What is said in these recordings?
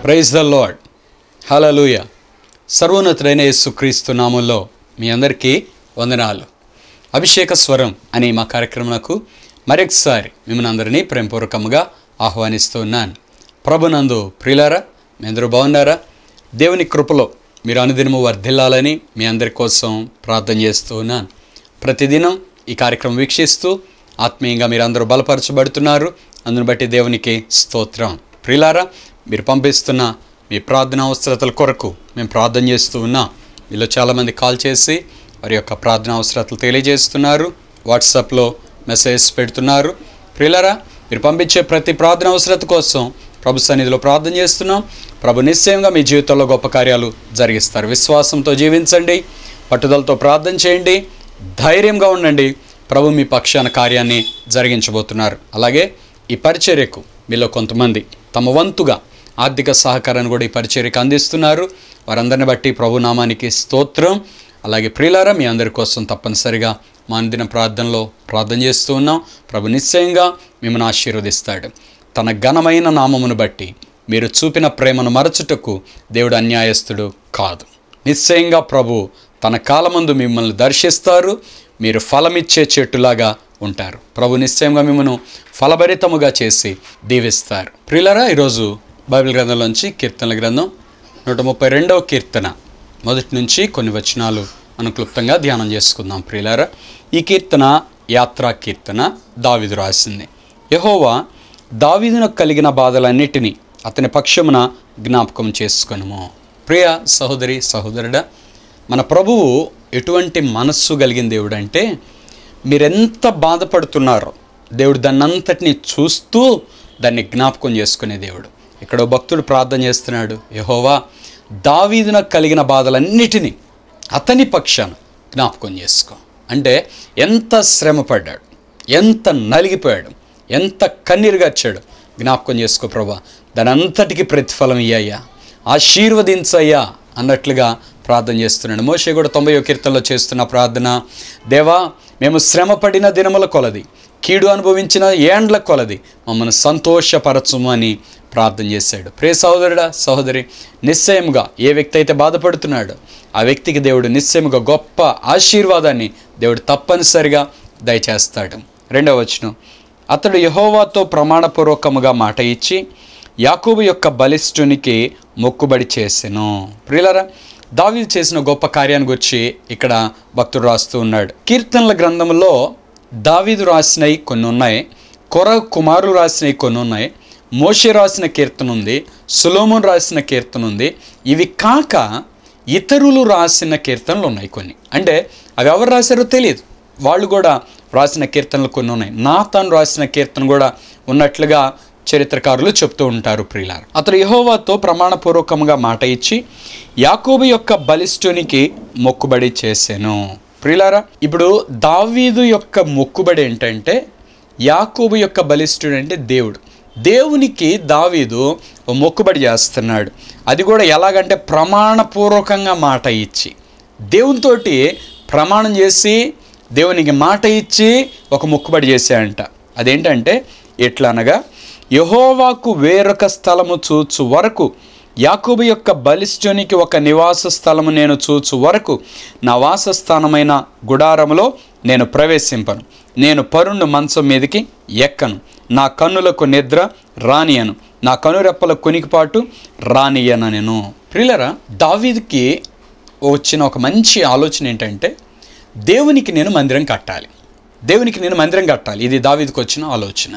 Praise the lord హలలుయ సర్వోన్నతుడైన యేసుక్రీస్తు నామంలో మీ అందరికీ వందనాలు అభిషేక స్వరం అనే మా కార్యక్రమంకు మరొకసారి మిమ్మల్ని అందరినీ ప్రేమపూర్వకంగా ఆహ్వానిస్తూ ఉన్నాను ప్రభునందు ప్రియులారా మీ అందరూ బాగున్నారా దేవుని కృపలో మీరు అనుదినము వర్ధిల్లాలని మీ అందరి కోసం ప్రార్థన చేస్తూ ఉన్నాను ప్రతిదినం ఈ కార్యక్రమం వీక్షిస్తూ ఆత్మీయంగా మీరు అందరూ బలపరచబడుతున్నారు అందును బట్టి దేవునికి స్తోత్రం ప్రియులారా మీరు పంపిస్తున్న మీ ప్రార్థన అవసరతల కొరకు మేము ప్రార్థన చేస్తూ ఉన్నాం మీలో చాలామంది కాల్ చేసి వారి యొక్క ప్రార్థన అవసరతలు తెలియజేస్తున్నారు వాట్సాప్లో మెసేజ్ పెడుతున్నారు ప్రియులారా మీరు పంపించే ప్రతి ప్రార్థన అవసరత కోసం ప్రభు సన్నిధిలో ప్రార్థన చేస్తున్నాం ప్రభు నిశ్చయంగా మీ జీవితంలో గొప్ప కార్యాలు జరిగిస్తారు విశ్వాసంతో జీవించండి పట్టుదలతో ప్రార్థన చేయండి ధైర్యంగా ఉండండి ప్రభు మీ పక్షాన కార్యాన్ని జరిగించబోతున్నారు అలాగే ఈ పరిచర్యకు మీలో కొంతమంది తమ వంతుగా ఆర్థిక సహకారాన్ని కూడా ఈ పరిచర్యకు అందిస్తున్నారు వారందరిని బట్టి ప్రభు నామానికి స్తోత్రం అలాగే ప్రియులారా మీ అందరి కోసం తప్పనిసరిగా మా అందిన ప్రార్థనలో ప్రార్థన చేస్తూ ఉన్నాం ప్రభు నిశ్చయంగా మిమ్మల్ని ఆశీర్వదిస్తాడు తన ఘనమైన నామమును బట్టి మీరు చూపిన ప్రేమను మరచుటకు దేవుడు అన్యాయస్తుడు కాదు నిశ్చయంగా ప్రభు తన కాలమందు మిమ్మల్ని దర్శిస్తారు మీరు ఫలమిచ్చే చెట్టులాగా ఉంటారు ప్రభు నిశ్చయంగా మిమ్మల్ని ఫలభరితముగా చేసి దీవిస్తారు ప్రియులరా ఈరోజు బైబిల్ గ్రంథంలోంచి కీర్తనల గ్రంథం నూట ముప్పై రెండవ కీర్తన మొదటి నుంచి కొన్ని వచనాలు మనం క్లుప్తంగా ధ్యానం చేసుకుందాం ప్రియులారా ఈ కీర్తన యాత్రా కీర్తన దావిదు రాసింది యహోవా దావీదునకు కలిగిన బాధలన్నిటినీ అతని పక్షమున జ్ఞాపకం చేసుకొనుము ప్రియ సహోదరి సహోదరుడా మన ప్రభువు ఎటువంటి మనస్సు కలిగిన దేవుడు అంటే మీరెంత బాధపడుతున్నారో దేవుడు దాన్ని అంతటిని చూస్తూ దాన్ని జ్ఞాపకం చేసుకునే దేవుడు ఇక్కడ ఓ భక్తుడు ప్రార్థన చేస్తున్నాడు యహోవా దావీదునకు కలిగిన బాధలన్నిటినీ అతని పక్షాన జ్ఞాపకం చేసుకో అంటే ఎంత శ్రమపడ్డాడు ఎంత నలిగిపోయాడు ఎంత కన్నీరుగార్చాడు జ్ఞాపకం చేసుకో ప్రభా దాని అంతటికి ప్రతిఫలం ఇయ్యయ్యా ఆశీర్వదించయ్యా అన్నట్లుగా ప్రార్థన చేస్తున్నాడు మోషే కూడా తొంభై కీర్తనలో చేస్తున్న ప్రార్థన దేవా మేము శ్రమపడిన దినముల కొలది కీడు అనుభవించిన ఏండ్ల కొలది మమ్మల్ని సంతోషపరచుము అని ప్రార్థన చేశాడు ప్రే సహోదరుడా సహోదరి నిశ్చయముగా ఏ వ్యక్తి అయితే బాధపడుతున్నాడో ఆ వ్యక్తికి దేవుడు నిశ్చయముగా గొప్ప ఆశీర్వాదాన్ని దేవుడు తప్పనిసరిగా దయచేస్తాడు రెండవ వచనం అతడు యహోవాతో ప్రమాణపూర్వకముగా మాట ఇచ్చి యాకూబు యొక్క బలిష్ఠునికి మొక్కుబడి చేసెను ప్రియులరా దావీదు చేసిన గొప్ప కార్యాన్ని గురించి ఇక్కడ భక్తుడు రాస్తూ ఉన్నాడు కీర్తనల గ్రంథంలో దావీదు రాసినవి కొన్ని ఉన్నాయి కొర కుమారులు రాసినవి కొన్ని ఉన్నాయి మోషే రాసిన కీర్తన ఉంది సులోమోన్ రాసిన కీర్తన ఉంది ఇవి కాక ఇతరులు రాసిన కీర్తనలు ఉన్నాయి కొన్ని అంటే అవి ఎవరు రాశారో తెలియదు వాళ్ళు కూడా రాసిన కీర్తనలు కొన్ని ఉన్నాయి నాతాను రాసిన కీర్తన కూడా ఉన్నట్లుగా చరిత్రకారులు చెప్తూ ఉంటారు ప్రియులార్ అతడు యహోవాతో ప్రమాణపూర్వకంగా మాట ఇచ్చి యాకోబు యొక్క బలిష్ఠునికి మొక్కుబడి చేశాను ప్రియులారా ఇప్పుడు దావీదు యొక్క మొక్కుబడి ఏంటంటే యాకోబు యొక్క బలిష్ఠుడు అంటే దేవుడు దేవునికి దావీదు ఓ మొక్కుబడి చేస్తున్నాడు అది కూడా ఎలాగంటే ప్రమాణపూర్వకంగా మాట ఇచ్చి దేవునితోటి ప్రమాణం చేసి దేవునికి మాట ఇచ్చి ఒక మొక్కుబడి చేశాడంట అదేంటంటే ఎట్లా అనగా యహోవాకు వేరొక స్థలము చూచు వరకు యాకోబు యొక్క బలిష్ఠునికి ఒక నివాస స్థలము నేను చూచు వరకు నా వాసస్థానమైన గుడారములో నేను ప్రవేశింపను నేను పరుండు మంచం మీదకి ఎక్కను నా కన్నులకు నిద్ర రానియను నా కనురెప్పల కొనికిపాటు రానియను నేను ప్రియులరా దావీదికి వచ్చిన ఒక మంచి ఆలోచన ఏంటంటే దేవునికి నేను మందిరం కట్టాలి దేవునికి నేను మందిరం కట్టాలి ఇది దావీదికి వచ్చిన ఆలోచన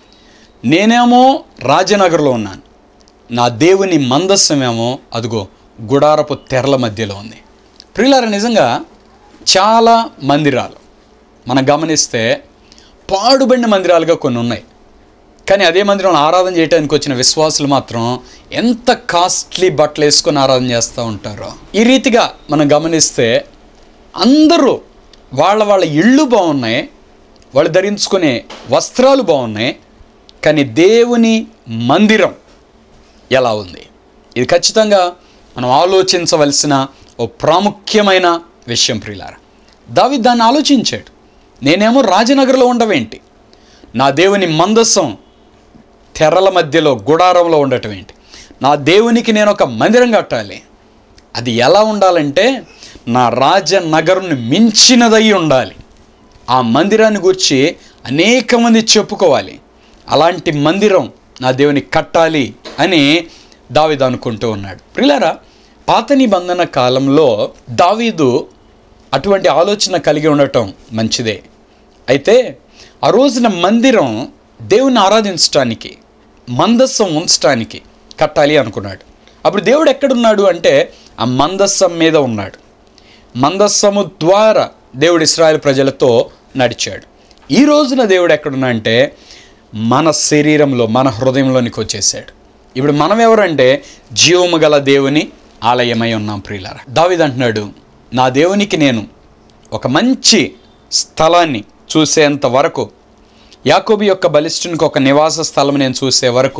నేనేమో రాజనగర్లో ఉన్నాను నా దేవుని మందస్సమేమో అదిగో గుడారపు తెరల మధ్యలో ఉంది ప్రియులారా నిజంగా చాలా మందిరాలు మనం గమనిస్తే పాడుబడిన మందిరాలుగా కొన్ని ఉన్నాయి కానీ అదే మందిరంలో ఆరాధన చేయడానికి వచ్చిన విశ్వాసులు మాత్రం ఎంత కాస్ట్లీ బట్టలు వేసుకొని ఆరాధన చేస్తూ ఉంటారో ఈ రీతిగా మనం గమనిస్తే అందరూ వాళ్ళ వాళ్ళ ఇళ్ళు బాగున్నాయి వాళ్ళు ధరించుకునే వస్త్రాలు బాగున్నాయి కానీ దేవుని మందిరం ఎలా ఉంది ఇది ఖచ్చితంగా మనం ఆలోచించవలసిన ఓ ప్రాముఖ్యమైన విషయం ప్రియులారా దావి దాన్ని ఆలోచించాడు నేనేమో రాజనగర్లో ఉండవేంటి నా దేవుని మందస్సం తెరల మధ్యలో గుడారంలో ఉండటం ఏంటి నా దేవునికి నేను ఒక మందిరం కట్టాలి అది ఎలా ఉండాలంటే నా రాజనగరుని మించినదై ఉండాలి ఆ మందిరాన్ని గురించి అనేక మంది చెప్పుకోవాలి అలాంటి మందిరం నా దేవుని కట్టాలి అని దావీదు అనుకుంటూ ఉన్నాడు ప్రిలారా పాత నిబంధన కాలంలో దావీదు అటువంటి ఆలోచన కలిగి ఉండటం మంచిదే అయితే ఆ రోజున మందిరం దేవుని ఆరాధించడానికి మందస్సం ఉంచడానికి కట్టాలి అనుకున్నాడు అప్పుడు దేవుడు ఎక్కడున్నాడు అంటే ఆ మందస్సం మీద ఉన్నాడు మందస్సము ద్వారా దేవుడు ఇస్రాయేల్ ప్రజలతో నడిచాడు ఈ రోజున దేవుడు ఎక్కడున్నా అంటే మన శరీరంలో మన హృదయంలోనికి వచ్చేసాడు ఇప్పుడు మనం ఎవరంటే జీవము గల దేవుని ఆలయమై ఉన్నాం ప్రియులారా దావిది అంటున్నాడు నా దేవునికి నేను ఒక మంచి స్థలాన్ని చూసేంత వరకు యాకోబు యొక్క బలిష్ఠునికి ఒక నివాస స్థలం నేను చూసే వరకు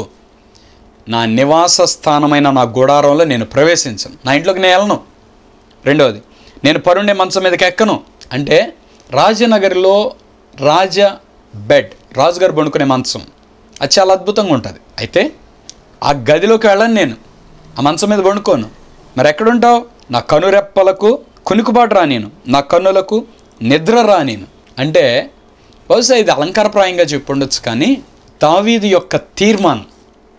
నా నివాస స్థానమైన నా గుడారంలో నేను ప్రవేశించను నా ఇంట్లోకి నేను వెళ్ళను రెండవది నేను పరుండే మంచం మీదకి ఎక్కను అంటే రాజనగర్లో రాజ బెడ్ రాజుగారు పండుకునే మంచం అది చాలా అద్భుతంగా ఉంటుంది అయితే ఆ గదిలోకి వెళ్ళను నేను ఆ మంచం మీద పండుకోను మరి ఎక్కడుంటావు నా కనురెప్పలకు కునుకుబాటు రా నేను నా కన్నులకు నిద్ర రా నేను అంటే బహుశా ఇది అలంకారప్రాయంగా చెప్పుండొచ్చు కానీ దావీదు యొక్క తీర్మానం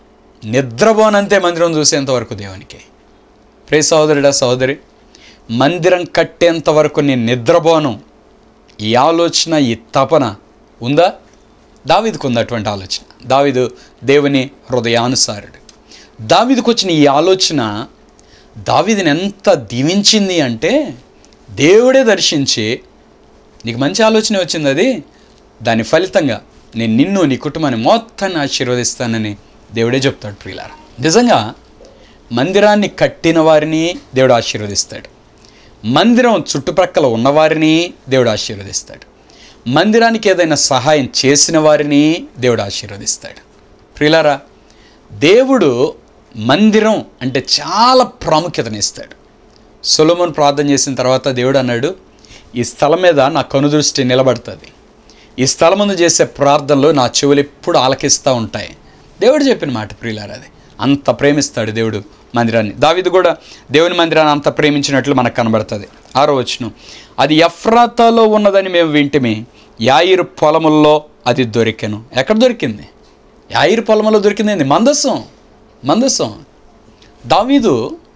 నిద్రపోనంతే మందిరం చూసేంత వరకు దేవునికి ప్రే సహోదరుడా సహోదరి మందిరం కట్టేంత వరకు నేను నిద్రపోను ఈ ఆలోచన ఈ తపన ఉందా దావీదుకు ఉంది అటువంటి ఆలోచన దావీదు దేవుని హృదయానుసారుడు దావీదుకు వచ్చిన ఈ ఆలోచన దావీదుని ఎంత దీవించింది అంటే దేవుడే దర్శించి నీకు మంచి ఆలోచన వచ్చింది అది దాని ఫలితంగా నేను నిన్ను నీ కుటుంబాన్ని మొత్తాన్ని ఆశీర్వదిస్తానని దేవుడే చెప్తాడు ప్రియులారా నిజంగా మందిరాన్ని కట్టిన వారిని దేవుడు ఆశీర్వదిస్తాడు మందిరం చుట్టుప్రక్కల ఉన్నవారిని దేవుడు ఆశీర్వదిస్తాడు మందిరానికి ఏదైనా సహాయం చేసిన వారిని దేవుడు ఆశీర్వదిస్తాడు ప్రియులారా దేవుడు మందిరం అంటే చాలా ప్రాముఖ్యతనిస్తాడు సొలొమోన్ ప్రార్థన చేసిన తర్వాత దేవుడు అన్నాడు ఈ స్థలం మీద నా కనుదృష్టి నిలబడుతుంది ఈ స్థలం ముందు చేసే ప్రార్థనలు నా చెవులు ఎప్పుడు ఆలకిస్తూ ఉంటాయి దేవుడు చెప్పిన మాట ప్రియులారా అది అంత ప్రేమిస్తాడు దేవుడు మందిరాన్ని దావిది కూడా దేవుని మందిరాన్ని అంత ప్రేమించినట్లు మనకు కనబడుతుంది ఆరో వచనం అది ఎఫ్రాతాలో ఉన్నదని మేము వింటిమి యాయిరు పొలముల్లో అది దొరికెను ఎక్కడ దొరికింది యాయిరు పొలములో దొరికింది ఏంది మందస్సం మందస్సం దావీదు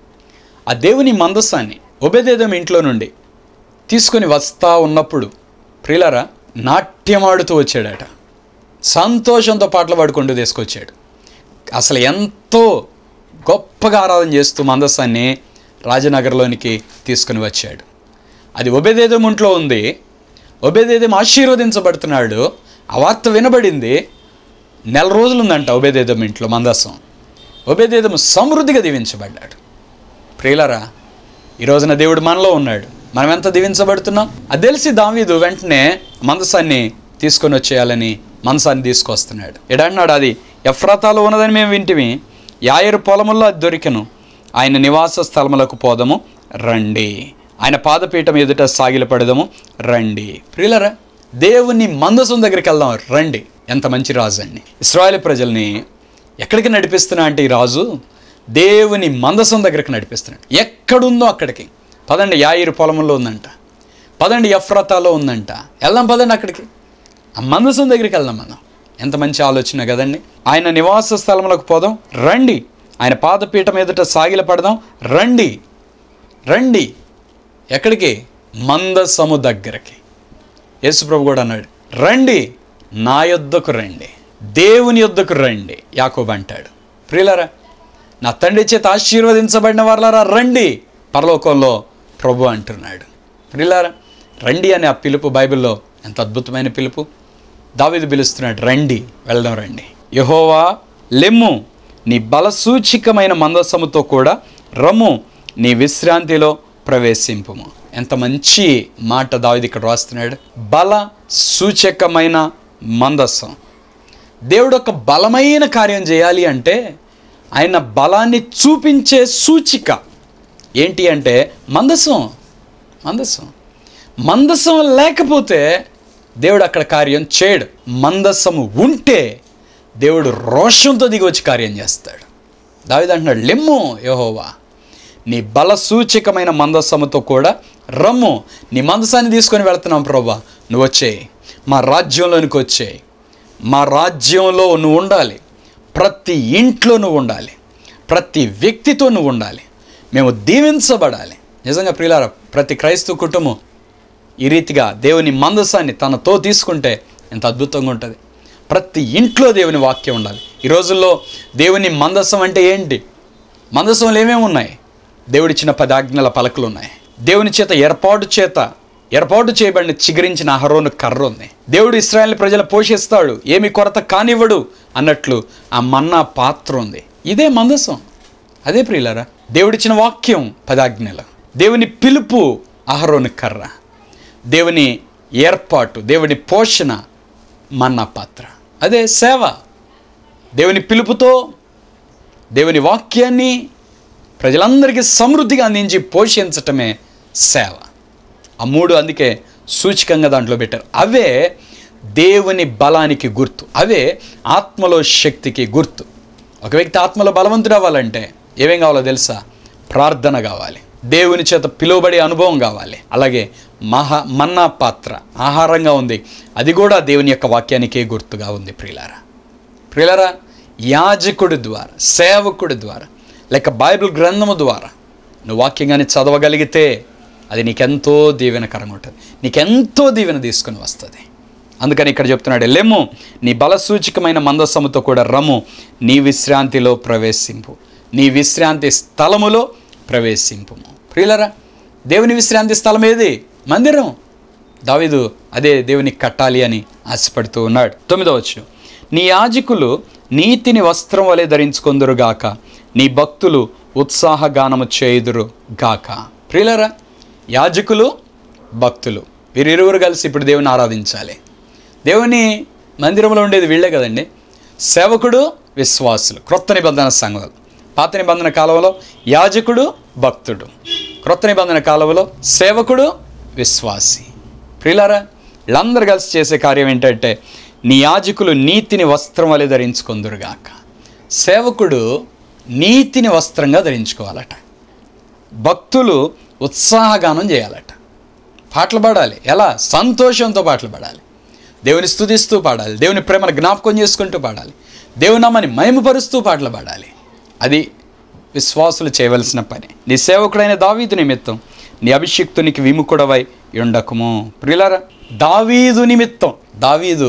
ఆ దేవుని మందస్సాన్ని ఒబేదేదం ఇంట్లో నుండి తీసుకొని వస్తా ఉన్నప్పుడు ప్రియులారా నాట్యమాడుతూ వచ్చాడట సంతోషంతో పాటలు పాడుకుంటూ తీసుకొచ్చాడు అసలు ఎంతో గొప్పగా ఆరాధన చేస్తూ మందస్సాన్ని రాజనగర్లోనికి తీసుకుని వచ్చాడు అది ఒబేదేదం ఇంట్లో ఉంది ఒబేదేదం ఆశీర్వదించబడుతున్నాడు ఆ వార్త వినబడింది నెల రోజులు ఉందంట ఒబేదేదం ఇంట్లో మందస్సం ఒబేదేదం సమృద్ధిగా దీవించబడ్డాడు ప్రియులరా ఈ రోజున దేవుడు మనలో ఉన్నాడు మనం ఎంత దీవించబడుతున్నాం అది తెలిసి దావీదు వెంటనే మందసాన్ని తీసుకొని వచ్చేయాలని మనసాన్ని తీసుకొస్తున్నాడు ఎడన్నాడు అది ఎఫ్రాతాలో ఉన్నదని మేము వింటిమి యాయరు పొలముల్లో అది దొరికెను ఆయన నివాస స్థలములకు పోదము రండి ఆయన పాదపీఠం ఎదుట సాగిలపడదాము రండి ప్రియులరా దేవుని మందసం దగ్గరికి వెళ్దాం రండి ఎంత మంచి రాజు అండి ఇస్రాయేల్ ప్రజల్ని ఎక్కడికి నడిపిస్తున్నా అంటే ఈ రాజు దేవుని మందసం దగ్గరికి నడిపిస్తున్నాడు ఎక్కడుందో అక్కడికి పదండి యాయిరు పొలంలో ఉందంట పదండి ఎఫ్రతాలో ఉందంట వెళ్దాం పదండి అక్కడికి ఆ మందసం దగ్గరికి వెళ్దాం మనం ఎంత మంచి ఆలోచన కదండి ఆయన నివాస స్థలములకు పోదాం రండి ఆయన పాదపీఠం ఎదుట సాగిల పడదాం రండి రండి ఎక్కడికి మందసము దగ్గరకి యేసుప్రభు కూడా అన్నాడు రండి నా యొద్దకు రండి దేవుని యొద్దకు రండి యాకోబు అంటాడు ప్రియులరా నా తండ్రి చేత ఆశీర్వదించబడిన వాళ్ళరా రండి పరలోకంలో ప్రభు అంటున్నాడు ప్రియులారా రండి అనే ఆ పిలుపు బైబిల్లో ఎంత అద్భుతమైన పిలుపు దావీదు పిలుస్తున్నాడు రండి వెళ్దాం రండి యహోవా లెమ్ము నీ బలసూచికమైన మందసముతో కూడా రమ్ము నీ విశ్రాంతిలో ప్రవేశింపుము ఎంత మంచి మాట దావిది ఇక్కడ రాస్తున్నాడు బల సూచకమైన మందస్సం దేవుడు ఒక బలమైన కార్యం చేయాలి అంటే ఆయన బలాన్ని చూపించే సూచిక ఏంటి అంటే మందసం మందసం మందసం లేకపోతే దేవుడు అక్కడ కార్యం చేయడు మందసము ఉంటే దేవుడు రోషంతో దిగి వచ్చి కార్యం చేస్తాడు దావిది అంటున్నాడు లెమ్ము యహోవా నీ బల సూచకమైన మందస్సముతో కూడా రమ్ము నీ మందసాన్ని తీసుకొని వెళ్తున్నాం ప్రభా నువ్వు వచ్చేయి మా రాజ్యంలోనికి వచ్చేయి మా రాజ్యంలో నువ్వు ఉండాలి ప్రతి ఇంట్లో నువ్వు ఉండాలి ప్రతి వ్యక్తితో నువ్వు ఉండాలి మేము దీవించబడాలి నిజంగా ప్రియులార ప్రతి క్రైస్తవ కుటుంబం ఈ రీతిగా దేవుని మందసాన్ని తనతో తీసుకుంటే ఎంత అద్భుతంగా ఉంటుంది ప్రతి ఇంట్లో దేవుని వాక్యం ఉండాలి ఈ రోజుల్లో దేవుని మందసం అంటే ఏంటి మందసంలో ఏమేమి ఉన్నాయి దేవుడిచ్చిన పదాజ్ఞల పలకలు ఉన్నాయి దేవుని చేత ఏర్పాటు చేత ఏర్పాటు చేయబడిన చిగురించిన అహరోను కర్ర ఉంది దేవుడు ఇస్రాయల్ ప్రజలు పోషిస్తాడు ఏమి కొరత కానివ్వడు అన్నట్లు ఆ మన్నా పాత్ర ఉంది ఇదే మందసం అదే ప్రియులారా దేవుడిచ్చిన వాక్యం పదాజ్ఞలు దేవుని పిలుపు అహరోను కర్ర దేవుని ఏర్పాటు దేవుని పోషణ మన్నా పాత్ర అదే సేవ దేవుని పిలుపుతో దేవుని వాక్యాన్ని ప్రజలందరికీ సమృద్ధిగా అందించి పోషించటమే సేవ ఆ మూడు అందుకే సూచికంగా దాంట్లో పెట్టారు అవే దేవుని బలానికి గుర్తు అవే ఆత్మలో శక్తికి గుర్తు ఒక వ్యక్తి ఆత్మలో బలవంతుడు అవ్వాలంటే ఏమేం కావాలో తెలుసా ప్రార్థన కావాలి దేవుని చేత పిలువబడే అనుభవం కావాలి అలాగే మహా మన్నా పాత్ర ఆహారంగా ఉంది అది కూడా దేవుని యొక్క వాక్యానికే గుర్తుగా ఉంది ప్రియులారా ప్రియులరా యాజకుడి ద్వారా సేవకుడి ద్వారా లేక బైబిల్ గ్రంథము ద్వారా నువ్వు వాక్యంగానే చదవగలిగితే అది నీకెంతో దీవెనకరంగా ఉంటుంది నీకెంతో దీవెన తీసుకుని వస్తుంది అందుకని ఇక్కడ చెప్తున్నాడు లెమ్ము నీ బలసూచికమైన మందస్సముతో కూడా రమ్ము నీ విశ్రాంతిలో ప్రవేశింపు నీ విశ్రాంతి స్థలములో ప్రవేశింపు ప్రియులరా దేవుని విశ్రాంతి స్థలం ఏది మందిరం దావీదు అదే దేవునికి కట్టాలి అని ఆశపడుతూ ఉన్నాడు తొమ్మిదో వచ్చు నీ యాజకులు నీతిని వస్త్రం వలె ధరించుకొందురు గాక నీ భక్తులు ఉత్సాహగానము చేయుదురు గాక ప్రియులరా యాజకులు భక్తులు వీరిరువురు కలిసి ఇప్పుడు దేవుని ఆరాధించాలి దేవుని మందిరంలో ఉండేది వీళ్ళే కదండి సేవకుడు విశ్వాసులు క్రొత్త నిబంధన సంఘాలు పాత నిబంధన కాలంలో యాజకుడు భక్తుడు క్రొత్త నిబంధన కాలంలో సేవకుడు విశ్వాసి ప్రియులారా వీళ్ళందరూ కలిసి చేసే కార్యం ఏంటంటే నీ యాజకులు నీతిని వస్త్రం వలె ధరించుకుందురుగాక సేవకుడు నీతిని వస్త్రంగా ధరించుకోవాలట భక్తులు ఉత్సాహగానం చేయాలట పాటలు పాడాలి ఎలా సంతోషంతో పాటలు పాడాలి దేవుని స్తుతిస్తూ పాడాలి దేవుని ప్రేమను జ్ఞాపకం చేసుకుంటూ పాడాలి దేవుని నామాన్ని మహిమపరుస్తూ పాటలు పాడాలి అది విశ్వాసులు చేయవలసిన పని నీ సేవకుడైన దావీదు నిమిత్తం నీ అభిషిక్తునికి విముఖుడవై ఉండకము ప్రియులారా దావీదు నిమిత్తం దావీదు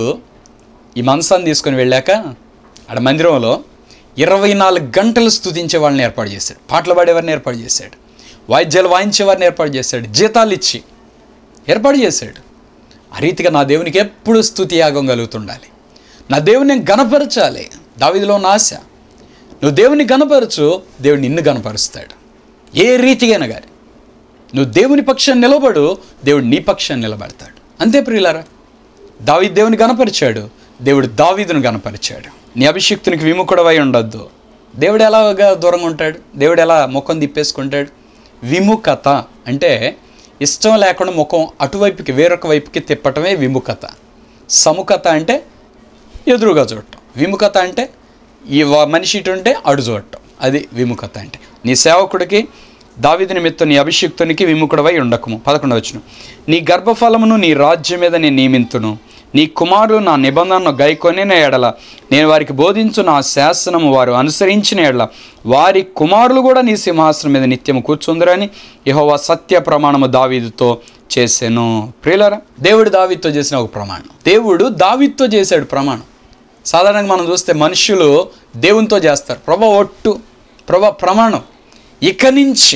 ఈ మనసాన్ని తీసుకొని వెళ్ళాక ఆడ మందిరంలో ఇరవై నాలుగు గంటలు స్తుతించే వాళ్ళని ఏర్పాటు చేశాడు పాటలు పాడేవారిని ఏర్పాటు చేశాడు వాయిద్యాలు వాయించేవారిని ఏర్పాటు చేశాడు జీతాలు ఇచ్చి ఏర్పాటు చేశాడు ఆ రీతిగా నా దేవునికి ఎప్పుడు స్తుతి యాగం కలుగుతుండాలి నా దేవుని నేను గణపరచాలి దావిదిలో ఉన్న ఆశ నువ్వు దేవుని గణపరచు దేవుడు నిన్ను గణపరుస్తాడు ఏ రీతిగైనా కానీ నువ్వు దేవుని పక్షాన్ని నిలబడు దేవుడు నీ పక్షాన్ని నిలబడతాడు అంతే ప్రియులారా దావీదు దేవుని గణపరిచాడు దేవుడు దావీదును గణపరిచాడు నీ అభిషిక్తునికి విముఖుడవై ఉండొద్దు దేవుడు ఎలాగా దూరంగా ఉంటాడు దేవుడు ఎలా ముఖం తిప్పేసుకుంటాడు విముఖత అంటే ఇష్టం లేకుండా ముఖం అటువైపుకి వేరొక వైపుకి తిప్పటమే విముఖత సముఖత అంటే ఎదురుగా చూడటం విముఖత అంటే ఈ వ- మనిషి ఇటు ఉంటే అడు చూడటం అది విముఖత అంటే నీ సేవకుడికి దావిది నిమిత్తం నీ అభిషిక్తునికి విముఖుడవై ఉండకము పదకొండవచ్చును నీ గర్భఫలమును నీ రాజ్యం మీద నేను నియమింతును నీ కుమారులు నా నిబంధనను గైకొనిన ఎడల నేను వారికి బోధించు నా శాసనము వారు అనుసరించిన ఎడల వారి కుమారులు కూడా నీ సింహాసనం మీద నిత్యము కూర్చుందరని యెహోవా సత్య ప్రమాణము దావీదుతో చేశాను ప్రియులరా దేవుడు దావీదుతో చేసిన ఒక ప్రమాణం దేవుడు దావీదుతో చేశాడు ప్రమాణం సాధారణంగా మనం చూస్తే మనుషులు దేవునితో చేస్తారు ప్రభా ఒట్టు ప్రభా ప్రమాణం ఇక నుంచి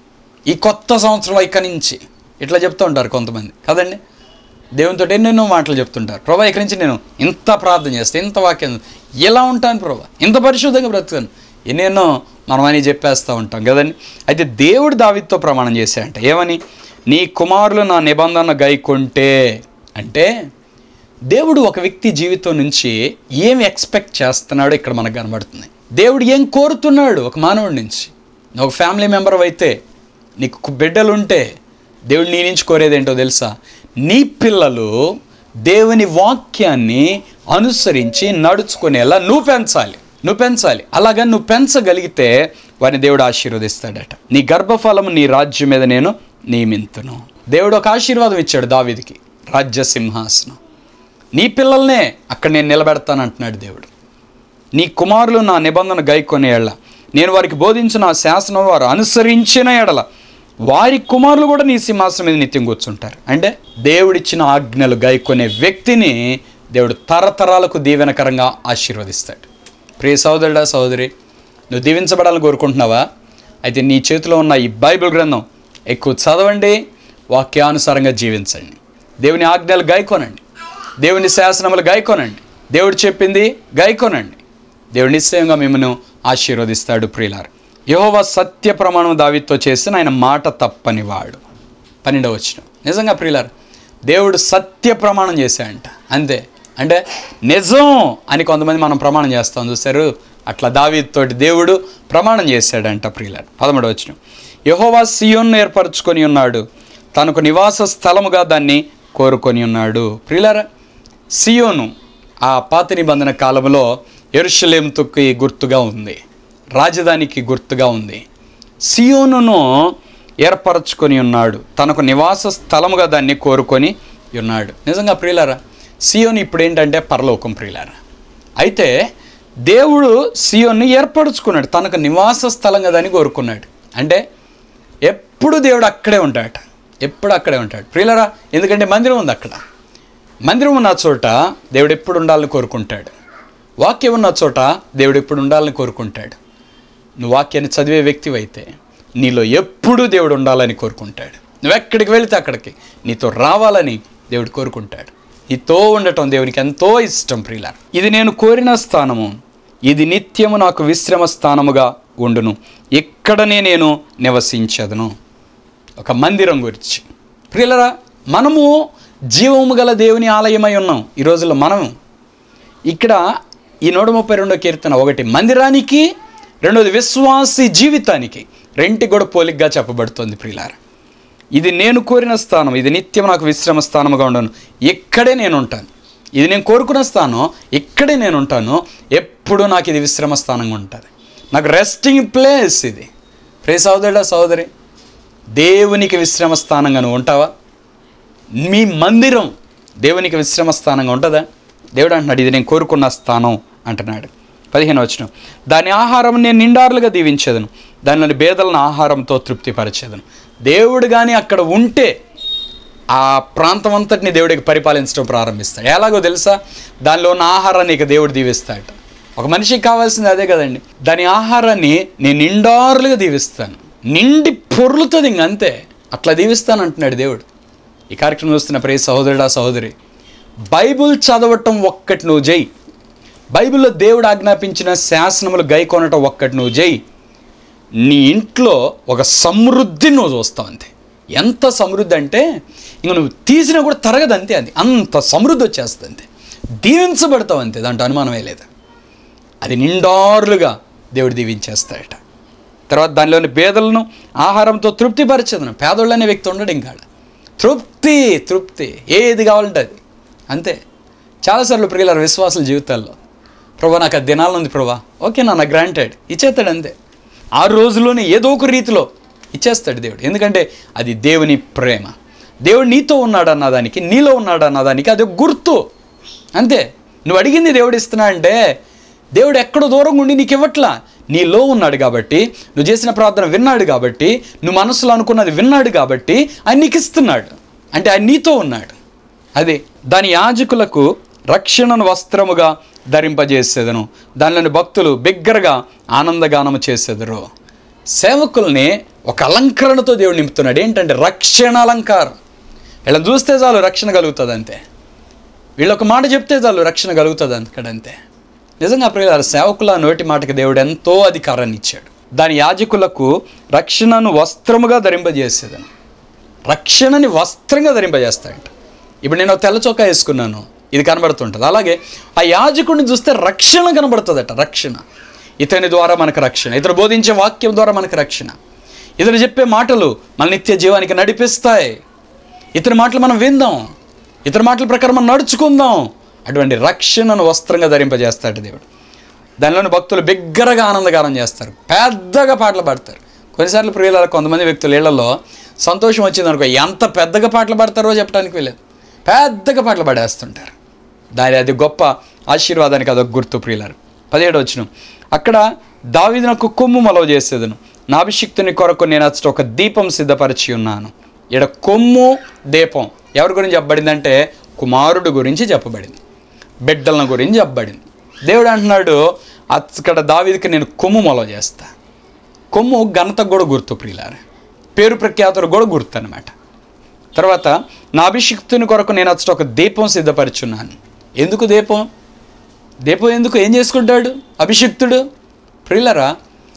ఈ కొత్త సంవత్సరంలో ఇక నుంచి ఇట్లా చెప్తూ ఉంటారు కొంతమంది కదండి దేవునితో ఎన్నెన్నో మాటలు చెప్తుంటారు ప్రభా ఇక్కడి నుంచి నేను ఇంత ప్రార్థన చేస్తాను ఇంత వాక్యం ఇలా ఉంటాను ప్రభా ఇంత పరిశుద్ధంగా బ్రతుకుతాను ఎన్నెన్నో మనం అని చెప్పేస్తూ ఉంటాం కదండి అయితే దేవుడు దావితో ప్రమాణం చేశాడంట ఏమని నీ కుమారులు నా నిబంధన గైకొంటే అంటే దేవుడు ఒక వ్యక్తి జీవితం నుంచి ఏం ఎక్స్పెక్ట్ చేస్తున్నాడో ఇక్కడ మనకు కనబడుతుంది దేవుడు ఏం కోరుతున్నాడు ఒక మానవుడి నుంచి నువ్వు ఒక ఫ్యామిలీ మెంబర్ అయితే నీకు కు- బిడ్డలు ఉంటే దేవుడు నీ నుంచి కోరేది ఏంటో తెలుసా నీ పిల్లలు దేవుని వాక్యాన్ని అనుసరించి నడుచుకునేలా నువ్వు పెంచాలి నువ్వు పెంచాలి అలాగా నువ్వు పెంచగలిగితే వారిని దేవుడు ఆశీర్వదిస్తాడట నీ గర్భఫలము నీ రాజ్యం మీద నేను నియమింతును దేవుడు ఒక ఆశీర్వాదం ఇచ్చాడు దావీదికి రాజ్య సింహాసనం నీ పిల్లల్నే అక్కడ నేను నిలబెడతాను అంటున్నాడు దేవుడు నీ కుమారులు నా నిబంధన గైకొనే ఎడల నేను వారికి బోధించిన ఆ శాసనం వారు అనుసరించిన ఎడల వారి కుమారులు కూడా నీ సింహాసనం మీద నిత్యం కూర్చుంటారు అంటే దేవుడిచ్చిన ఆజ్ఞలు గైకొనే వ్యక్తిని దేవుడు తరతరాలకు దీవెనకరంగా ఆశీర్వదిస్తాడు ప్రియ సహోదరుడా సహోదరి నువ్వు దీవించబడాలని కోరుకుంటున్నావా అయితే నీ చేతిలో ఉన్న ఈ బైబిల్ గ్రంథం ఎక్కువ చదవండి వాక్యానుసారంగా జీవించండి దేవుని ఆజ్ఞలు గాయకోనండి దేవుని శాసనములు గాయకోనండి దేవుడు చెప్పింది గాయకోనండి దేవుడు నిశ్చయంగా మిమ్మల్ని ఆశీర్వదిస్తాడు ప్రియులారు యహోవా సత్య ప్రమాణం దావితో చేసిన ఆయన మాట తప్పనివాడు పన్నెండవ వచ్చిన నిజంగా ప్రియులారు దేవుడు సత్య ప్రమాణం చేశాడంట అంతే అంటే నిజం అని కొంతమంది మనం ప్రమాణం చేస్తాం చూసారు అట్లా దావీతోటి దేవుడు ప్రమాణం చేశాడంట ప్రియులారు పదమూడవ వచ్చిన యహోవా సియోన్ను ఏర్పరచుకొని ఉన్నాడు తనకు నివాస స్థలముగా దాన్ని కోరుకొని ఉన్నాడు ప్రియులారా సియోను ఆ పాత నిబంధన కాలంలో ఎరుషలేంతుకి గుర్తుగా ఉంది రాజధానికి గుర్తుగా ఉంది సియోనును ఏర్పరచుకొని ఉన్నాడు తనకు నివాస స్థలముగా దాన్ని కోరుకొని ఉన్నాడు నిజంగా ప్రియులారా సియోను ఇప్పుడు ఏంటంటే పరలోకం ప్రియులారా అయితే దేవుడు సియోన్ని ఏర్పరచుకున్నాడు తనకు నివాస స్థలంగా దాన్ని కోరుకున్నాడు అంటే ఎప్పుడు దేవుడు అక్కడే ఉంటాడట ఎప్పుడు అక్కడే ఉంటాడు ప్రియులరా ఎందుకంటే మందిరం ఉంది అక్కడ మందిరం ఉన్న చోట దేవుడు ఎప్పుడు ఉండాలని కోరుకుంటాడు వాక్యం ఉన్న చోట దేవుడు ఎప్పుడు ఉండాలని కోరుకుంటాడు నువ్వు వాక్యాన్ని చదివే వ్యక్తివైతే నీలో ఎప్పుడూ దేవుడు ఉండాలని కోరుకుంటాడు నువ్వు ఎక్కడికి వెళితే అక్కడికి నీతో రావాలని దేవుడు కోరుకుంటాడు నీతో ఉండటం దేవునికి ఎంతో ఇష్టం ప్రియుల ఇది నేను కోరిన స్థానము ఇది నిత్యము నాకు విశ్రమ స్థానముగా ఉండును ఇక్కడనే నేను నివసించదును ఒక మందిరం గురించి ప్రియులరా మనము జీవము గల దేవుని ఆలయమై ఉన్నాం ఈ రోజుల్లో మనం ఇక్కడ ఈ నూట ముప్పై రెండో కీర్తన ఒకటి మందిరానికి రెండోది విశ్వాసి జీవితానికి రెంటి కూడా పోలిగ్గా చెప్పబడుతుంది ప్రియులార ఇది నేను కోరిన స్థానం ఇది నిత్యం నాకు విశ్రమ స్థానముగా ఉండను ఇక్కడే నేను ఉంటాను ఇది నేను కోరుకున్న స్థానం ఇక్కడే నేను ఉంటాను ఎప్పుడు నాకు ఇది విశ్రమ స్థానంగా ఉంటుంది నాకు రెస్టింగ్ ప్లేస్ ఇది ప్రే సహోదరుడా సహోదరి దేవునికి విశ్రమ స్థానంగా నువ్వు ఉంటావా మీ మందిరం దేవునికి విశ్రమ స్థానంగా ఉంటుందా దేవుడు అంటున్నాడు ఇది నేను కోరుకున్న స్థానం అంటున్నాడు పదిహేను వచ్చిన దాని ఆహారం నేను నిండారులుగా దీవించేదను దానిలోని బేదలను ఆహారంతో తృప్తిపరిచేదను దేవుడు కానీ అక్కడ ఉంటే ఆ ప్రాంతం అంతటిని దేవుడికి పరిపాలించడం ప్రారంభిస్తాడు ఎలాగో తెలుసా దానిలో ఉన్న ఆహారాన్ని ఇక దేవుడు దీవిస్తాడు ఒక మనిషికి కావాల్సింది అదే కదండి దాని ఆహారాన్ని నేను నిండారులుగా దీవిస్తాను నిండి పొర్లుతుంది ఇంక అంతే అట్లా దీవిస్తాను అంటున్నాడు దేవుడు ఈ కార్యక్రమం చూస్తున్న ప్రియ సహోదరుడా సహోదరి బైబుల్ చదవటం ఒక్కటి నువ్వు జై బైబిల్లో దేవుడు ఆజ్ఞాపించిన శాసనములు గై కొనటం ఒక్కటి నువ్వు జై నీ ఇంట్లో ఒక సమృద్ధి నువ్వు చూస్తావు అంతే ఎంత సమృద్ధి అంటే ఇంక నువ్వు తీసినా కూడా తరగదు అంతే అది అంత సమృద్ధి వచ్చేస్తుంది అంతే దీవించబడతావు అంతే దాంట్లో అనుమానమే లేదు అది నిండారులుగా దేవుడు దీవించేస్తాడట తర్వాత దానిలోని పేదలను ఆహారంతో తృప్తిపరచదును పేదోళ్ళు అనే వ్యక్తి ఉండడు ఇంకా ఆడ. తృప్తి తృప్తి ఏది కావాలంటే అది అంతే చాలాసార్లు ప్రియులారు విశ్వాసుల జీవితాల్లో ప్రభా నాకు ఆ దినాలు ఉంది ప్రభా ఓకే నాన్న గ్రాంటెడ్ ఇచ్చేస్తాడు అంతే ఆ రోజులోనే ఏదో ఒక రీతిలో ఇచ్చేస్తాడు దేవుడు ఎందుకంటే అది దేవుని ప్రేమ దేవుడు నీతో ఉన్నాడు అన్నదానికి నీలో ఉన్నాడు అన్నదానికి అది ఒక గుర్తు అంతే నువ్వు అడిగింది దేవుడు ఇస్తున్నా అంటే దేవుడు ఎక్కడో దూరంగా ఉండి నీకు ఇవ్వట్లా నీలో ఉన్నాడు కాబట్టి నువ్వు చేసిన ప్రార్థన విన్నాడు కాబట్టి నువ్వు మనసులో అనుకున్నది విన్నాడు కాబట్టి ఆయన నీకు ఇస్తున్నాడు అంటే ఆయన నీతో ఉన్నాడు అదే దాని యాజకులకు రక్షణను వస్త్రముగా ధరింపజేసేదను దానిలోని భక్తులు బిగ్గరగా ఆనందగానము చేసేదరు సేవకుల్ని ఒక అలంకరణతో దేవుడు నింపుతున్నాడు ఏంటంటే రక్షణ అలంకారం వీళ్ళని చూస్తే చాలు రక్షణ కలుగుతుంది అంతే వీళ్ళు ఒక మాట చెప్తే చాలు రక్షణ కలుగుతుంది అంతే నిజంగా ప్రియులారు సేవకుల నోటి మాటకి దేవుడు ఎంతో అధికారాన్ని ఇచ్చాడు దాని యాజకులకు రక్షణను వస్త్రముగా ధరింపజేసేదను రక్షణని వస్త్రంగా ధరింపజేస్తాడంట ఇప్పుడు నేను ఒక తెల్ల చొక్కా వేసుకున్నాను ఇది కనబడుతుంటుంది అలాగే ఆ యాజకుడిని చూస్తే రక్షణ కనబడుతుందట రక్షణ ఇతని ద్వారా మనకు రక్షణ ఇతను బోధించే వాక్యం ద్వారా మనకు రక్షణ ఇతను చెప్పే మాటలు మన నిత్య జీవానికి నడిపిస్తాయి ఇతని మాటలు మనం విందాం ఇతని మాటల ప్రకారం మనం నడుచుకుందాం అటువంటి రక్షణను వస్త్రంగా ధరింపజేస్తాడు దేవుడు దానిలోని భక్తులు బిగ్గరగా ఆనందగానం చేస్తారు పెద్దగా పాటలు పాడతారు కొన్నిసార్లు ప్రియుల కొంతమంది వ్యక్తులు ఇళ్లలో సంతోషం వచ్చింది అనుకో ఎంత పెద్దగా పాటలు పాడతారో చెప్పడానికి వెళ్ళలేదు పెద్దగా పాటలు పాడేస్తుంటారు దాని అది గొప్ప ఆశీర్వాదానికి అదొక గుర్తు ప్రియులారు పదిహేడు వచ్చిన అక్కడ దావిదనకు కొమ్ము మొలవ చేసేదను నా అభిషిక్తుని కొరకు నేను అచ్చట ఒక దీపం సిద్ధపరిచి ఉన్నాను ఇక్కడ కొమ్ము దీపం ఎవరి గురించి చెప్పబడిందంటే కుమారుడు గురించి చెప్పబడింది బిడ్డలను గురించి చెప్పబడింది దేవుడు అంటున్నాడు అక్కడ దావీదికి నేను కొమ్ము మొలవ చేస్తా కొమ్ము ఘనతకు కూడా గుర్తు ప్రియులారు పేరు ప్రఖ్యాతులు కూడా గుర్తు అనమాట తర్వాత నా అభిషిక్తుని కొరకు నేను అచ్చట ఒక దీపం సిద్ధపరుచున్నాను ఎందుకు దీపం దీపం ఎందుకు ఏం చేసుకుంటాడు అభిషిక్తుడు ప్రియులరా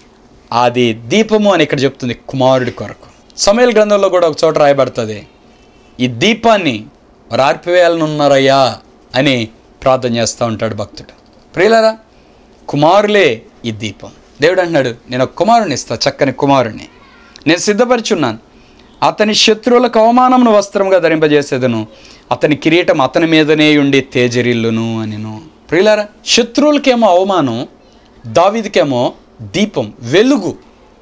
అది దీపము అని ఇక్కడ చెప్తుంది కుమారుడి కొరకు సమయల గ్రంథంలో కూడా ఒక చోట రాయబడుతుంది ఈ దీపాన్ని మరి ఆర్పివేయాలనున్నారయ్యా అని ప్రార్థన చేస్తూ ఉంటాడు భక్తుడు ప్రియులరా కుమారులే ఈ దీపం దేవుడు అంటున్నాడు నేను ఒక కుమారుని ఇస్తా చక్కని కుమారుణ్ణి నేను సిద్ధపరిచున్నాను అతని శత్రువులకు అవమానమును వస్త్రంగా ధరింపజేసేదను అతని కిరీటం అతని మీదనే ఉండి తేజరిల్లును అనిను ప్రియులారా శత్రువులకేమో అవమానం దావిదికేమో దీపం వెలుగు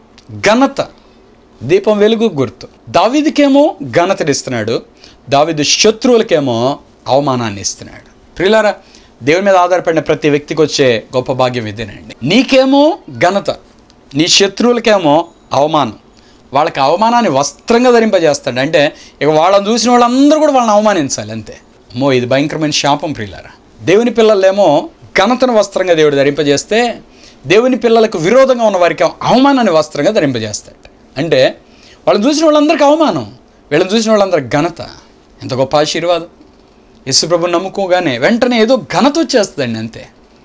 ఘనత దీపం వెలుగు గుర్తు దావిదికేమో ఘనతనిస్తున్నాడు దావిదు శత్రువులకేమో అవమానాన్ని ఇస్తున్నాడు ప్రియులారా దేవుని మీద ఆధారపడిన ప్రతి వ్యక్తికి వచ్చే గొప్ప భాగ్యం ఇదేనండి నీకేమో ఘనత నీ శత్రువులకేమో అవమానం వాళ్ళకి అవమానాన్ని వస్త్రంగా ధరింపజేస్తాడు అంటే ఇక వాళ్ళని చూసిన వాళ్ళందరూ కూడా వాళ్ళని అవమానించాలి అంతే అమ్మో ఇది భయంకరమైన శాపం ప్రియులారా దేవుని పిల్లలేమో ఘనతను వస్త్రంగా దేవుడు ధరింపజేస్తే దేవుని పిల్లలకు విరోధంగా ఉన్న వారికి అవమానాన్ని వస్త్రంగా ధరింపజేస్తాడు అంటే వాళ్ళని చూసిన వాళ్ళందరికీ అవమానం వీళ్ళని చూసిన వాళ్ళందరికీ ఘనత ఎంత గొప్ప ఆశీర్వాదం యేసుప్రభు నమ్ముకోగానే వెంటనే ఏదో ఘనత వచ్చేస్తుందండి అంతే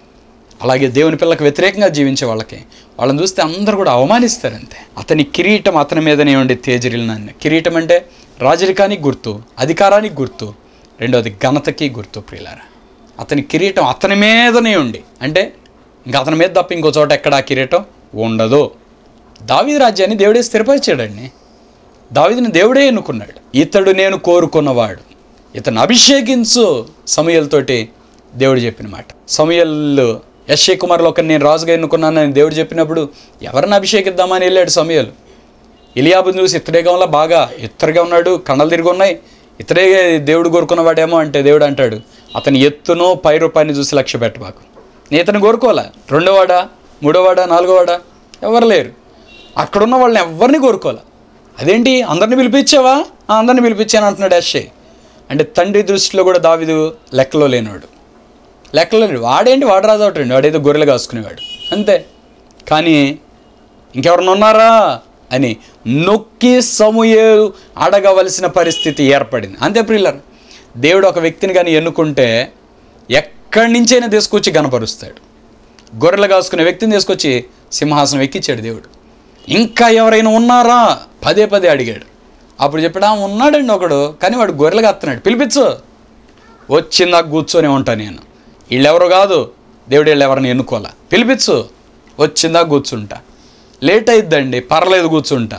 అలాగే దేవుని పిల్లలకు వ్యతిరేకంగా జీవించే వాళ్ళకి వాళ్ళని చూస్తే అందరూ కూడా అవమానిస్తారు అంతే అతని కిరీటం అతని మీదనే ఉండి తేజరిల్నాన్ని కిరీటం అంటే రాజరికానికి గుర్తు అధికారానికి గుర్తు రెండోది ఘనతకి గుర్తు ప్రియులారా అతని కిరీటం అతని మీదనే ఉండి అంటే ఇంకా అతని మీద తప్ప ఇంకో చోట ఎక్కడ ఆ కిరీటం ఉండదు దావీదు రాజ్యాన్ని దేవుడే స్థిరపరిచాడండి దావీదుని దేవుడే ఎన్నుకున్నాడు ఇతడు నేను కోరుకున్నవాడు ఇతను అభిషేకించు సమయలతోటి దేవుడు చెప్పిన మాట సమయలు యశ్వ కుమార్లో ఒకరిని నేను రాజుగా ఎన్నుకున్నానని దేవుడు చెప్పినప్పుడు ఎవరిని అభిషేకిద్దామని వెళ్ళాడు సమయలు ఇలియాబుని చూసి ఇతడే వల్ల బాగా ఇత్తరుగా ఉన్నాడు కండలు తిరిగి ఉన్నాయి ఇతడే దేవుడు కోరుకున్నవాడేమో అంటే దేవుడు అంటాడు అతని ఎత్తును పై రూపాయన్ని చూసి లక్ష్య పెట్టబాకు నేను ఇతను కోరుకోవాలా రెండోవాడా మూడోవాడా నాలుగోవాడా ఎవరు లేరు అక్కడున్న వాళ్ళని ఎవరిని కోరుకోవాలా అదేంటి అందరిని పిలిపించావా "ఆ, అందరిని పిలిపించాను అంటున్నాడు యశ్షే అంటే తండ్రి దృష్టిలో కూడా దావిదు లెక్కలో లేనివాడు లెక్కలో లేడు వాడేంటి వాడు రాజు అవుతాడు వాడేదో గొర్రెలు కాసుకునేవాడు అంతే కానీ ఇంకెవరన్నా ఉన్నారా అని నొక్కి సమూయేలు అడగవలసిన పరిస్థితి ఏర్పడింది అంతే ప్రియులర్ దేవుడు ఒక వ్యక్తిని కానీ ఎన్నుకుంటే ఎక్కడి నుంచైనా తీసుకొచ్చి గనపరుస్తాడు గొర్రెలు కాసుకునే వ్యక్తిని తీసుకొచ్చి సింహాసనం ఎక్కించాడు దేవుడు ఇంకా ఎవరైనా ఉన్నారా పదే పదే అడిగాడు అప్పుడు చెప్పాడు "ఆ, ఉన్నాడండి ఒకడు కానీ వాడు గొర్రెలు కాస్తున్నాడు పిలిపించు వచ్చిందా కూర్చొని ఉంటా నేను వీళ్ళెవరు కాదు దేవుడు వీళ్ళు ఎవరిని ఎన్నుకోవాలా పిలిపించు వచ్చిందా కూర్చుంటా లేట్ అయిద్దండి పర్లేదు కూర్చుంటా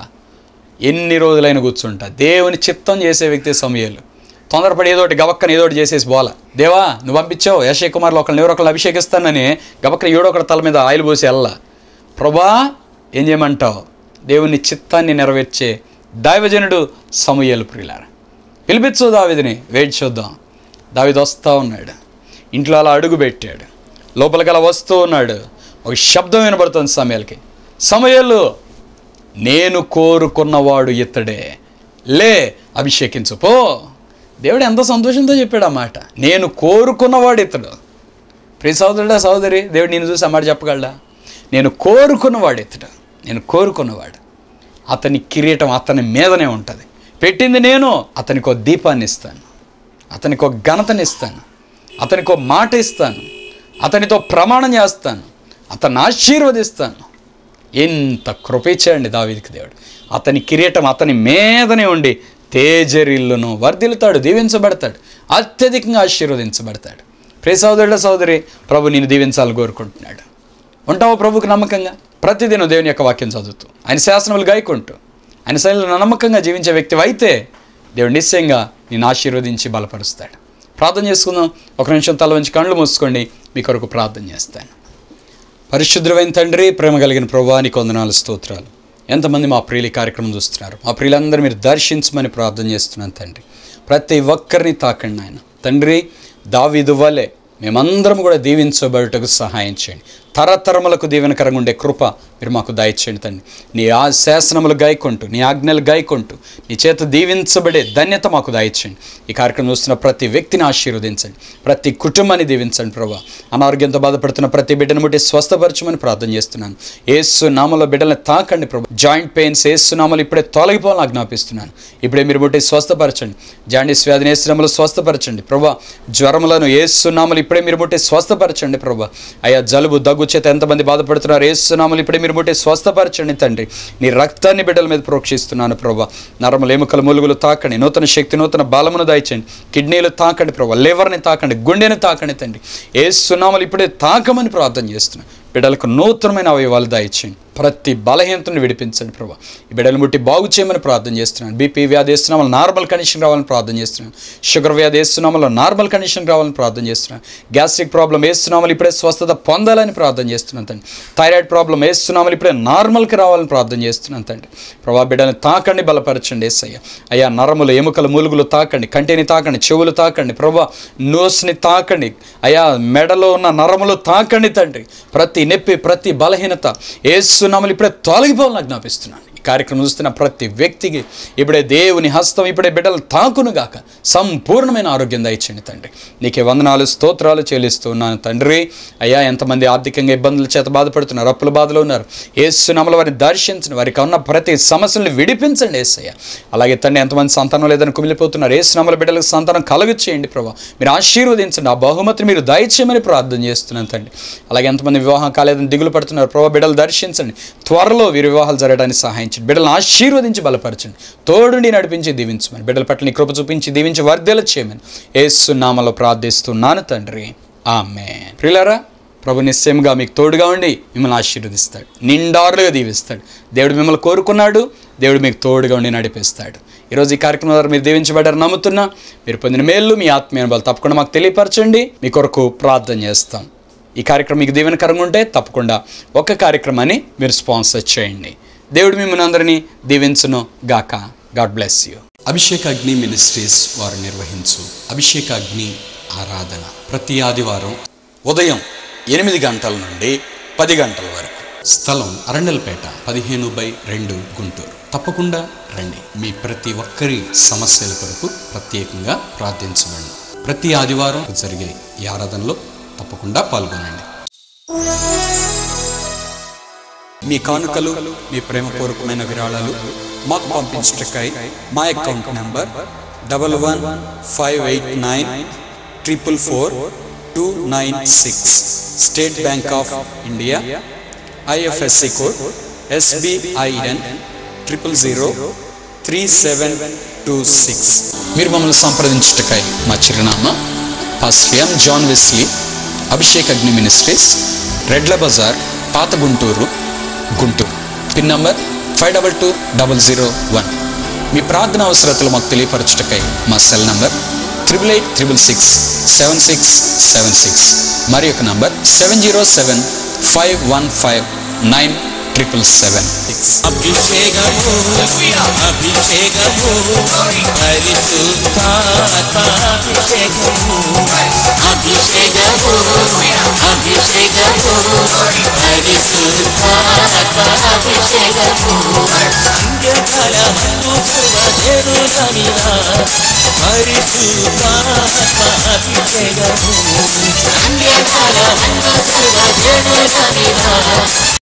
ఎన్ని రోజులైనా కూర్చుంటా దేవుని చిత్తం చేసే వ్యక్తి సమయాలు తొందరపడి ఏదో ఒకటి గబక్కన ఏదో ఒకటి చేసేసి పోలా దేవా నువ్వు పంపించావు యశయ్ కుమార్లో ఒకరిని ఎవరో ఒకరిని అభిషేకిస్తానని గబక్కన ఏడో ఒకటి తల మీద ఆయిల్ పోసి వెళ్ళా ప్రభా ఏం చేయమంటావు దేవుని చిత్తాన్ని నెరవేర్చే దైవజనుడు సమూయేలు ప్రియులారా పిలిపించు దావిదిని వెయిట్ చూద్దాం దావిది వస్తూ ఉన్నాడు ఇంట్లో అలా అడుగు పెట్టాడు లోపలికి అలా వస్తూ ఉన్నాడు ఒక శబ్దం వినబడుతుంది సమయాలకి సమయాలు నేను కోరుకున్నవాడు ఇతడే లే అభిషేకించు పో దేవుడు ఎంత సంతోషంతో చెప్పాడు ఆ మాట నేను కోరుకున్నవాడు ఇతడు ప్రియ సోదరుడా సోదరి దేవుడు నేను చూసి ఆ మాట చెప్పగలడా నేను కోరుకున్నవాడు ఇతడు నేను కోరుకున్నవాడు అతని కిరీటం అతని మీదనే ఉంటుంది పెట్టింది నేను అతనికి ఒక దీపాన్ని ఇస్తాను అతనికి ఒక ఘనతని ఇస్తాను అతనికి ఒక మాట ఇస్తాను అతనితో ప్రమాణం చేస్తాను అతన్ని ఆశీర్వదిస్తాను ఎంత కృపించాడండి దావీదికి దేవుడు అతని కిరీటం అతని మీదనే ఉండి తేజరిల్లును వర్ధిల్లుతాడు దీవించబడతాడు అత్యధికంగా ఆశీర్వదించబడతాడు ప్రియ సోదరుడ సోదరి ప్రభు నేను దీవించాలని కోరుకుంటున్నాడు ఉంటావు ప్రభుకు నమ్మకంగా ప్రతిదినం దేవుని యొక్క వాక్యం చదువుతూ ఆయన శాసనములు గాయకుంటూ ఆయన శైలిలో నమ్మకంగా జీవించే వ్యక్తి అయితే దేవుడు నిశ్చయంగా నేను ఆశీర్వదించి బలపరుస్తాడు ప్రార్థన చేసుకుందాం ఒక నిమిషం తల వంచి కళ్ళు మూసుకోండి మీ కొరకు ప్రార్థన చేస్తాను పరిశుద్ధమైన తండ్రి ప్రేమ కలిగిన ప్రభానికి వందనాలు స్తోత్రాలు ఎంతమంది మా ప్రియులు ఈ కార్యక్రమం చూస్తున్నారు మా ప్రియులందరూ మీరు దర్శించమని ప్రార్థన చేస్తున్నాను తండ్రి ప్రతి ఒక్కరిని తాకండి ఆయన తండ్రి దావిదు వలె మేమందరం కూడా దీవించబడుటకు సహాయం చేయండి తరతరములకు దీవెనకరంగా ఉండే కృప మీరు మాకు దయచేయండి తండ్రి నీ ఆ శాసనములు గాయకొంటూ నీ ఆజ్ఞలు గాయకొంటూ నీ చేత దీవించబడే ధన్యత మాకు దయచేయండి ఈ కార్యక్రమం చూస్తున్న ప్రతి వ్యక్తిని ఆశీర్వదించండి ప్రతి కుటుంబాన్ని దీవించండి ప్రభా అనారోగ్యంతో బాధపడుతున్న ప్రతి బిడ్డను ముట్టి స్వస్థపరచమని ప్రార్థన చేస్తున్నాను ఏసు నామలో బిడ్డలను తాకండి ప్రభా జాయింట్ పెయిన్స్ ఏసు నామలు ఇప్పుడే తొలగిపోవాలని ఆజ్ఞాపిస్తున్నాను ఇప్పుడే మీరు ముట్టి స్వస్థపరచండి జాండీస్ వ్యాధిని ఏసునామలు స్వస్థపరచండి ప్రభా జ్వరములను ఏసునామలు ఇప్పుడే మీరు ముట్టి స్వస్థపరచండి ప్రభా అయ్యా జలుబు దగ్గు చేత ఎంతమంది బాధపడుతున్నారు ఏసునామలు ఇప్పుడే మీరు ముట్టి స్వస్థపరచండి తండ్రి నీ రక్తాన్ని బిడ్డల మీద ప్రోక్షిస్తున్నాను ప్రభా నరములు ఎముకలు మూలుగులు తాకండి నూతన శక్తి నూతన బలమును దయచండి కిడ్నీలు తాకండి ప్రభా లివర్ని తాకండి గుండెని తాకండి తండ్రి ఏసునామలు ఇప్పుడే తాకమని ప్రార్థన చేస్తున్నాను బిడ్డలకు నూతనమైన అవయవాలు దయచేయండి ప్రతి బలహీనతను విడిపించండి ప్రభా ఈ బిడ్డలు ముట్టి బాగు చేయమని ప్రార్థన చేస్తున్నాను బీపీ వ్యాధి వేస్తున్నామని నార్మల్ కండిషన్ రావాలని ప్రార్థన చేస్తున్నాను షుగర్ వ్యాధి వేస్తున్నామలో నార్మల్ కండిషన్ రావాలని ప్రార్థన చేస్తున్నాను గ్యాస్ట్రిక్ ప్రాబ్లం వేస్తున్నామని ఇప్పుడే స్వస్థత పొందాలని ప్రార్థన చేస్తున్నాను తండ్రి థైరాయిడ్ ప్రాబ్లం వేస్తున్నామని ఇప్పుడే నార్మల్కి రావాలని ప్రార్థన చేస్తున్నాను తండ్రి ప్రభా బిడ్డని తాకండి బలపరచండి ఏసయ్య అయ్యా నరములు ఎముకలు మూలుగులు తాకండి కంటిని తాకండి చెవులు తాకండి ప్రభా నోస్ని తాకండి అయ్యా మెడలో ఉన్న నరములు తాకండి తండ్రి ప్రతి నొప్పి ప్రతి బలహీనత ఏసునామలు ఇప్పుడే తొలగిపోవాలని ఆజ్ఞాపిస్తున్నాను ఈ కార్యక్రమం చూస్తున్న ప్రతి వ్యక్తికి ఇప్పుడే దేవుని హస్తం ఇప్పుడే బిడ్డలు తాకునుగాక సంపూర్ణమైన ఆరోగ్యం దయచేయండి తండ్రి నీకే వందనాలు స్తోత్రాలు చెల్లిస్తున్నాను తండ్రి అయ్యా ఎంతమంది ఆర్థికంగా ఇబ్బందుల చేత బాధపడుతున్నారు అప్పుల బాధలో ఉన్నారు ఏసునామల వారిని దర్శించండి వారికి ఉన్న ప్రతి సమస్యలను విడిపించండి ఏసయ్య అలాగే తండ్రి ఎంతమంది సంతానం లేదని కుమిలిపోతున్నారు ఏసునామల బిడ్డలకు సంతానం కలుగు చేయండి ప్రభా మీరు ఆశీర్వదించండి ఆ బహుమతిని మీరు దయచేయమని ప్రార్థన చేస్తున్నాను తండ్రి అలాగే ఎంతమంది వివాహం కాలేదని దిగులు పడుతున్నారు ప్రభా బిడ్డలు దర్శించండి త్వరలో వీరి వివాహాలు జరగడానికి సహాయించండి బిడ్డలను ఆశీర్వదించి బలపరచండి తోడుని నడిపించి దీవించమని బిడ్డల పట్ల నీ కృప చూపించి దీవించి వర్ధల చేయమని ఏసు నామలో ప్రార్థిస్తున్నాను తండ్రి ఆమె ప్రియులారా ప్రభు నిశ్చయంగా మీకు తోడుగా ఉండి మిమ్మల్ని ఆశీర్వదిస్తాడు నిండారులుగా దీవిస్తాడు దేవుడు మిమ్మల్ని కోరుకున్నాడు దేవుడు మీకు తోడుగా ఉండి నడిపిస్తాడు ఈరోజు ఈ కార్యక్రమం ద్వారా మీరు దీవించబడ్డారు నమ్ముతున్నా మీరు పొందిన మేలు మీ ఆత్మీయ అనుభవాలు తప్పకుండా మాకు తెలియపరచండి మీ కొరకు ప్రార్థన చేస్తాం ఈ కార్యక్రమం మీకు దీవెనకరంగా ఉంటే తప్పకుండా ఒక కార్యక్రమాన్ని మీరు స్పాన్సర్ చేయండి దేవుడు మిమ్మల్ని అందరినీ దీవించును గాక గాడ్ బ్లెస్ యూ అభిషేక అగ్ని మినిస్ట్రీస్ వారు నిర్వహించు అభిషేక అగ్ని ఆరాధన ప్రతి ఆదివారం ఉదయం ఎనిమిది గంటల నుండి పది గంటల వరకు స్థలం అరండల్పేట పదిహేను బై రెండు గుంటూరు తప్పకుండా రండి మీ ప్రతి ఒక్కరి సమస్యల కొరకు ప్రత్యేకంగా ప్రార్థించబడి ప్రతి ఆదివారం జరిగే ఈ ఆరాధనలో తప్పకుండా పాల్గొనండి మీ కానుకలు మీ ప్రేమపూర్వకమైన విరాళాలు మాకు పంపించటకై మా account number double one five eight nine triple four two nine six State Bank of India IFSC code SBIN triple zero three seven two six మీరు మమ్మల్ని సంప్రదించుటకై మా చిరునామా pastor M John Wesley Abhishek Agni ministries Redla Bazar పాత Guntur Guntur pin number five double two double zero one మీ ప్రార్థన అవసరతలు మాకు తెలియపరచుటకై మా cell number triple eight triple six seven six seven six మరి యొక్క number seven zero seven five one five nine triple seven six అభిషేకము అభిషేకము పరిశుద్ధాత్మాభిషేకము అభిషేకము అభిషేకము పరిశుద్ధాత్మాభిషేకము అంగకాలము జెరూసలేమినా పరిశుద్ధాత్మాభిషేకము అంగకాలము జెరూసలేమినా